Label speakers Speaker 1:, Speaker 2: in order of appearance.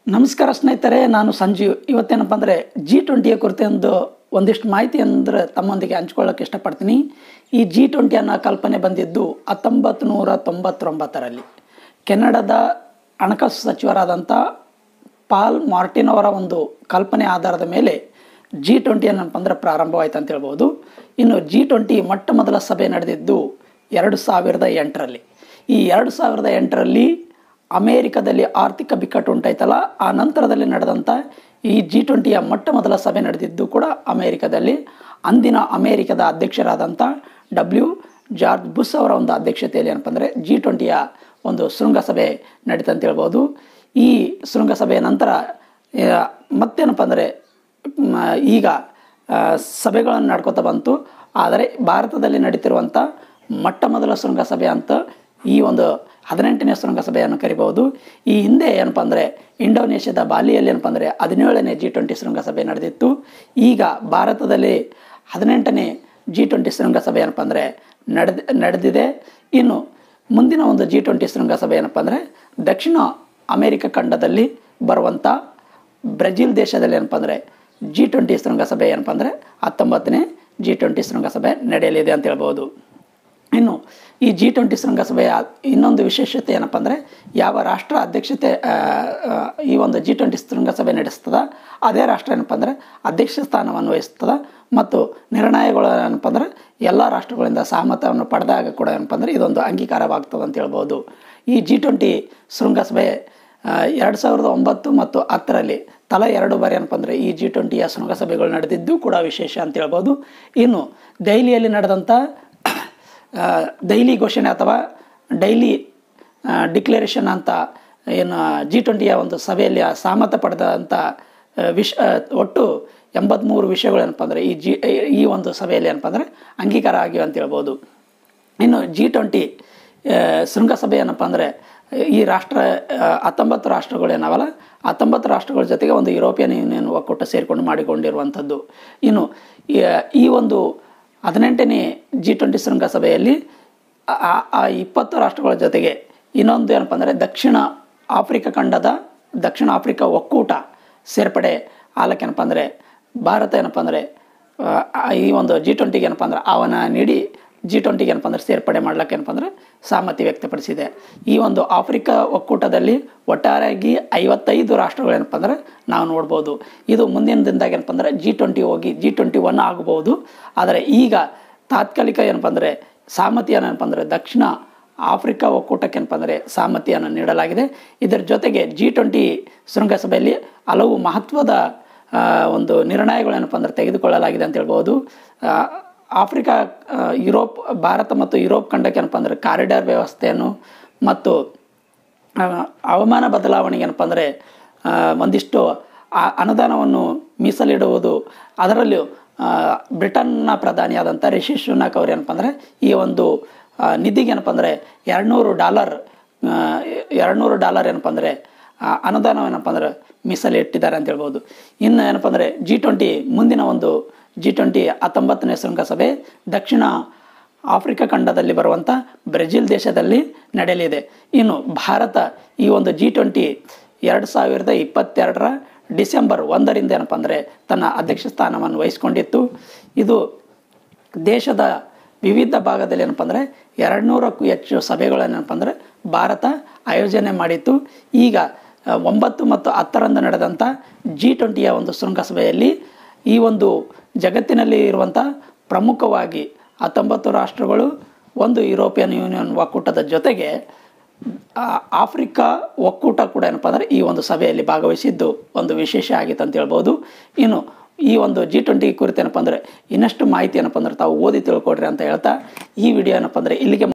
Speaker 1: ನಮಸ್ಕಾರ ಸ್ನೇಹಿತರೆ ನಾನು ಸಂಜೀವ್ ಇವತ್ತೇನಪ್ಪ ಅಂದರೆ ಜಿ ಟ್ವೆಂಟಿಯ ಕುರಿತು ಒಂದು ಒಂದಿಷ್ಟು ಮಾಹಿತಿ ಅಂದರೆ ತಮ್ಮೊಂದಿಗೆ ಹಂಚ್ಕೊಳ್ಳೋಕೆ ಇಷ್ಟಪಡ್ತೀನಿ ಈ ಜಿ ಟ್ವೆಂಟಿ ಅನ್ನೋ ಕಲ್ಪನೆ ಬಂದಿದ್ದು ಹತ್ತೊಂಬತ್ತು ನೂರ ತೊಂಬತ್ತೊಂಬತ್ತರಲ್ಲಿ ಕೆನಡಾದ ಹಣಕಾಸು ಸಚಿವರಾದಂಥ ಪಾಲ್ ಮಾರ್ಟಿನ್ ಅವರ ಒಂದು ಕಲ್ಪನೆ ಆಧಾರದ ಮೇಲೆ ಜಿ ಟ್ವೆಂಟಿ ಏನಪ್ಪ ಅಂದರೆ ಪ್ರಾರಂಭವಾಯಿತು ಅಂತ ಹೇಳ್ಬೋದು ಇನ್ನು ಜಿ ಟ್ವೆಂಟಿ ಮೊಟ್ಟ ಮೊದಲ ಸಭೆ ನಡೆದಿದ್ದು ಎರಡು ಸಾವಿರದ ಎಂಟರಲ್ಲಿ ಈ ಎರಡು ಸಾವಿರದ ಎಂಟರಲ್ಲಿ ಅಮೇರಿಕದಲ್ಲಿ ಆರ್ಥಿಕ ಬಿಕ್ಕಟ್ಟು ಉಂಟಾಯ್ತಲ್ಲ ಆ ನಂತರದಲ್ಲಿ ನಡೆದಂಥ ಈ ಜಿ ಟ್ವೆಂಟಿಯ ಮೊಟ್ಟ ಮೊದಲ ಸಭೆ ನಡೆದಿದ್ದು ಕೂಡ ಅಮೇರಿಕದಲ್ಲಿ ಅಂದಿನ ಅಮೇರಿಕದ ಅಧ್ಯಕ್ಷರಾದಂಥ ಡಬ್ಲ್ಯೂ ಜಾರ್ಜ್ ಬುಸ್ ಅವರ ಒಂದು ಅಧ್ಯಕ್ಷತೆಯಲ್ಲಿ ಏನಪ್ಪ ಅಂದರೆ ಜಿ ಟ್ವೆಂಟಿಯ ಒಂದು ಶೃಂಗಸಭೆ ನಡೀತು ಅಂತ ಹೇಳ್ಬೋದು ಈ ಶೃಂಗಸಭೆಯ ನಂತರ ಆ, ಮತ್ತೇನಪ್ಪ ಅಂದರೆ ಮ, ಈಗ ಆ, ಸಭೆಗಳನ್ನು ನಡ್ಕೋತಾ ಬಂತು ಆದರೆ ಭಾರತದಲ್ಲಿ ನಡೀತಿರುವಂಥ ಮೊಟ್ಟ ಮೊದಲ ಶೃಂಗಸಭೆ ಅಂತ ಈ ಒಂದು ಹದಿನೆಂಟನೇ ಶೃಂಗಸಭೆಯನ್ನು ಕರಿಬಹುದು ಈ ಹಿಂದೆ ಏನಪ್ಪ ಅಂದರೆ ಇಂಡೋನೇಷ್ಯಾದ ಬಾಲಿಯಲ್ಲಿ ಏನಪ್ಪ ಅಂದರೆ ಹದಿನೇಳನೇ ಜಿ ಟ್ವೆಂಟಿ ಶೃಂಗಸಭೆ ನಡೆದಿತ್ತು ಈಗ ಭಾರತದಲ್ಲಿ ಹದಿನೆಂಟನೇ ಜಿ ಟ್ವೆಂಟಿ ಶೃಂಗಸಭೆ ಏನಪ್ಪ ಅಂದರೆ ನಡೆದ ನಡೆದಿದೆ ಇನ್ನು ಮುಂದಿನ ಒಂದು ಜಿ ಟ್ವೆಂಟಿ ಶೃಂಗಸಭೆ ಏನಪ್ಪ ಅಂದರೆ ದಕ್ಷಿಣ ಅಮೇರಿಕ ಖಂಡದಲ್ಲಿ ಬರುವಂಥ ಬ್ರೆಜಿಲ್ ದೇಶದಲ್ಲಿ ಏನಪ್ಪ ಅಂದರೆ ಜಿ ಟ್ವೆಂಟಿ ಶೃಂಗಸಭೆ ಏನಪ್ಪ ಅಂದರೆ ಹತ್ತೊಂಬತ್ತನೇ ಜಿ ಟ್ವೆಂಟಿ ಶೃಂಗಸಭೆ ನಡೆಯಲಿದೆ ಅಂತ ಹೇಳ್ಬೋದು ಇನ್ನು ಈ ಜಿ ಟ್ವೆಂಟಿ ಶೃಂಗಸಭೆಯ ಇನ್ನೊಂದು ವಿಶೇಷತೆ ಏನಪ್ಪ ಅಂದರೆ ಯಾವ ರಾಷ್ಟ್ರ ಅಧ್ಯಕ್ಷತೆ ಆ, ಆ, ಈ ಒಂದು ಜಿ ಟ್ವೆಂಟಿ ಶೃಂಗಸಭೆ ನಡೆಸ್ತದ ಅದೇ ರಾಷ್ಟ್ರ ಏನಪ್ಪ ಅಂದರೆ ಅಧ್ಯಕ್ಷ ಸ್ಥಾನವನ್ನು ವಹಿಸ್ತದ ಮತ್ತು ನಿರ್ಣಯಗಳು ಏನಪ್ಪ ಅಂದರೆ ಎಲ್ಲ ರಾಷ್ಟ್ರಗಳಿಂದ ಸಹಮತವನ್ನು ಪಡೆದಾಗ ಕೂಡ ಏನಪ್ಪ ಅಂದರೆ ಇದೊಂದು ಅಂಗೀಕಾರವಾಗ್ತದೆ ಅಂತ ಹೇಳ್ಬೋದು ಈ ಜಿ ಟ್ವೆಂಟಿ ಶೃಂಗಸಭೆ ಎರಡು ಸಾವಿರದ ಒಂಬತ್ತು ಮತ್ತು ಹತ್ತರಲ್ಲಿ ತಲಾ ಎರಡು ಬಾರಿ ಏನಪ್ಪ ಅಂದರೆ ಈ ಜಿ ಟ್ವೆಂಟಿಯ ಶೃಂಗಸಭೆಗಳು ನಡೆದಿದ್ದು ಕೂಡ ವಿಶೇಷ ಅಂತ ಹೇಳ್ಬೋದು ಇನ್ನು ದೆಹಲಿಯಲ್ಲಿ ನಡೆದಂಥ ಆ, ದೈಲಿ ಘೋಷಣೆ ಅಥವಾ ಡೈಲಿ ಡಿಕ್ಲರೇಷನ್ ಅಂತ ಏನು ಜಿ ಟ್ವೆಂಟಿಯ ಒಂದು ಸಭೆಯಲ್ಲಿ ಆ ಸಹಮತ ಪಡೆದಂಥ ಆ, ವಿಷ ಆ, ಒಟ್ಟು ಎಂಬತ್ತ್ಮೂರು ವಿಷಯಗಳು ಏನಪ್ಪ ಅಂದರೆ ಈ ಜಿ ಈ ಒಂದು ಸಭೆಯಲ್ಲಿ ಏನಪ್ಪ ಅಂದರೆ ಅಂಗೀಕಾರ ಆಗಿವೆ ಅಂತ ಹೇಳ್ಬೋದು ಇನ್ನು ಜಿ ಟ್ವೆಂಟಿ ಶೃಂಗಸಭೆ ಏನಪ್ಪ ಅಂದರೆ ಈ ರಾಷ್ಟ್ರ ಆ, ಹತ್ತೊಂಬತ್ತು ರಾಷ್ಟ್ರಗಳು ಏನಾವಲ್ಲ ಹತ್ತೊಂಬತ್ತು ರಾಷ್ಟ್ರಗಳ ಜೊತೆಗೆ ಒಂದು ಯುರೋಪಿಯನ್ ಯೂನಿಯನ್ ಒಕ್ಕೂಟ ಸೇರಿಕೊಂಡು ಮಾಡಿಕೊಂಡಿರುವಂಥದ್ದು ಇನ್ನು ಈ- ಈ ಒಂದು ಹದಿನೆಂಟನೇ ಜಿ ಟ್ವೆಂಟಿ ಶೃಂಗಸಭೆಯಲ್ಲಿ ಆ- ಆ- ಆ ಇಪ್ಪತ್ತು ರಾಷ್ಟ್ರಗಳ ಜೊತೆಗೆ ಇನ್ನೊಂದು ಏನಪ್ಪ ಅಂದರೆ ದಕ್ಷಿಣ ಆಫ್ರಿಕಾ ಖಂಡದ ದಕ್ಷಿಣ ಆಫ್ರಿಕಾ ಒಕ್ಕೂಟ ಸೇರ್ಪಡೆ ಆಲಕ್ಕೆ ಏನಪ್ಪ ಅಂದರೆ ಭಾರತ ಏನಪ್ಪ ಅಂದರೆ ಆ, ಈ ಒಂದು ಜಿ ಟ್ವೆಂಟಿಗೆ ಏನಪ್ಪ ಅಂದ್ರೆ ಆಹ್ವಾನ ನೀಡಿ ಜಿ ಟ್ವೆಂಟಿಗೆ ಏನಪ್ಪ ಅಂದ್ರೆ ಸೇರ್ಪಡೆ ಮಾಡ್ಲಿಕ್ಕೆ ಏನಪ್ಪ ಅಂದ್ರೆ ಸಹಮತಿ ವ್ಯಕ್ತಪಡಿಸಿದೆ ಈ ಒಂದು ಆಫ್ರಿಕಾ ಒಕ್ಕೂಟದಲ್ಲಿ ಒಟ್ಟಾರೆಯಾಗಿ ಐವತ್ತೈದು ರಾಷ್ಟ್ರಗಳು ಏನಪ್ಪ ಅಂದ್ರೆ ನಾವು ನೋಡ್ಬೋದು ಇದು ಮುಂದಿನ ದಿನದಾಗ ಏನಪ್ಪ ಅಂದ್ರೆ ಜಿ ಟ್ವೆಂಟಿ ಹೋಗಿ ಜಿ ಟ್ವೆಂಟಿ ಒನ್ ಆಗಬಹುದು ಆದರೆ ಈಗ ತಾತ್ಕಾಲಿಕ ಏನಪ್ಪ ಅಂದರೆ ಸಹಮತಿಯನ್ನು ಏನಪ್ಪ ಅಂದರೆ ದಕ್ಷಿಣ ಆಫ್ರಿಕಾ ಒಕ್ಕೂಟಕ್ಕೆ ಏನಪ್ಪ ಅಂದರೆ ಸಹಮತಿಯನ್ನು ನೀಡಲಾಗಿದೆ ಇದರ ಜೊತೆಗೆ ಜಿ ಟ್ವೆಂಟಿ ಶೃಂಗಸಭೆಯಲ್ಲಿ ಹಲವು ಮಹತ್ವದ ಆ, ಒಂದು ನಿರ್ಣಯಗಳೇನಪ್ಪ ಅಂದ್ರೆ ತೆಗೆದುಕೊಳ್ಳಲಾಗಿದೆ ಅಂತ ಹೇಳ್ಬೋದು ಆ, ಆಫ್ರಿಕಾ ಆ, ಯುರೋಪ್ ಭಾರತ ಮತ್ತು ಯುರೋಪ್ ಖಂಡಕ್ಕೆ ಏನಪ್ಪ ಅಂದರೆ ಕಾರಿಡಾರ್ ವ್ಯವಸ್ಥೆಯನ್ನು ಮತ್ತು ಆ, ಹವಾಮಾನ ಬದಲಾವಣೆಗೆ ಏನಪ್ಪ ಅಂದರೆ ಆ, ಒಂದಿಷ್ಟು ಆ- ಅನುದಾನವನ್ನು ಮೀಸಲಿಡುವುದು ಅದರಲ್ಲೂ ಆ, ಬ್ರಿಟನ್ನ ಪ್ರಧಾನಿಯಾದಂಥ ರಿಷಿ ಸುನಾಕ್ ಅವ್ರು ಏನಪ್ಪ ಅಂದರೆ ಈ ಒಂದು ಆ, ನಿಧಿಗೆ ಏನಪ್ಪ ಅಂದರೆ ಎರಡುನೂರು ಡಾಲರ್ ಎರಡುನೂರು ಡಾಲರ್ ಏನಪ್ಪ ಅಂದರೆ ಅನುದಾನ ಏನಪ್ಪ ಅಂದ್ರೆ ಮೀಸಲಿಟ್ಟಿದ್ದಾರೆ ಅಂತ ಹೇಳ್ಬೋದು ಇನ್ನು ಏನಪ್ಪ ಅಂದರೆ ಜಿ ಟ್ವೆಂಟಿ ಮುಂದಿನ ಒಂದು ಜಿ ಟ್ವೆಂಟಿ ಹತ್ತೊಂಬತ್ತನೇ ಶೃಂಗಸಭೆ ದಕ್ಷಿಣ ಆಫ್ರಿಕಾ ಖಂಡದಲ್ಲಿ ಬರುವಂಥ ಬ್ರೆಜಿಲ್ ದೇಶದಲ್ಲಿ ನಡೆಯಲಿದೆ ಇನ್ನು ಭಾರತ ಈ ಒಂದು ಜಿ ಟ್ವೆಂಟಿ ಎರಡು ಸಾವಿರದ ಇಪ್ಪತ್ತೆರಡರ ಡಿಸೆಂಬರ್ ಒಂದರಿಂದ ಏನಪ್ಪ ಅಂದರೆ ತನ್ನ ಅಧ್ಯಕ್ಷ ಸ್ಥಾನವನ್ನು ವಹಿಸ್ಕೊಂಡಿತ್ತು ಇದು ದೇಶದ ವಿವಿಧ ಭಾಗದಲ್ಲಿ ಏನಪ್ಪ ಅಂದರೆ ಎರಡು ನೂರಕ್ಕೂ ಹೆಚ್ಚು ಸಭೆಗಳನ್ನೇನಪ್ಪ ಅಂದರೆ ಭಾರತ ಆಯೋಜನೆ ಮಾಡಿತ್ತು ಈಗ ಆ, ಒಂಬತ್ತು ಮತ್ತು ಹತ್ತರಂದು ನಡೆದಂಥ ಜಿ ಟ್ವೆಂಟಿಯ ಒಂದು ಶೃಂಗಸಭೆಯಲ್ಲಿ ಈ ಒಂದು ಜಗತ್ತಿನಲ್ಲಿ ಇರುವಂಥ ಪ್ರಮುಖವಾಗಿ ಹತ್ತೊಂಬತ್ತು ರಾಷ್ಟ್ರಗಳು ಒಂದು ಯುರೋಪಿಯನ್ ಯೂನಿಯನ್ ಒಕ್ಕೂಟದ ಜೊತೆಗೆ ಆ, ಆಫ್ರಿಕಾ ಒಕ್ಕೂಟ ಕೂಡ ಏನಪ್ಪ ಅಂದರೆ ಈ ಒಂದು ಸಭೆಯಲ್ಲಿ ಭಾಗವಹಿಸಿದ್ದು ಒಂದು ವಿಶೇಷ ಆಗಿತ್ತು ಅಂತ ಹೇಳ್ಬೋದು ಇನ್ನು ಈ ಒಂದು ಜಿ ಟ್ವೆಂಟಿ ಕುರಿತು ಏನಪ್ಪ ಅಂದರೆ ಇನ್ನಷ್ಟು ಮಾಹಿತಿ ಏನಪ್ಪ ಅಂದ್ರೆ ತಾವು ಓದಿ ತಿಳ್ಕೊಡ್ರಿ ಅಂತ ಹೇಳ್ತಾ ಈ ವಿಡಿಯೋ ಏನಪ್ಪ ಅಂದರೆ ಇಲ್ಲಿಗೆ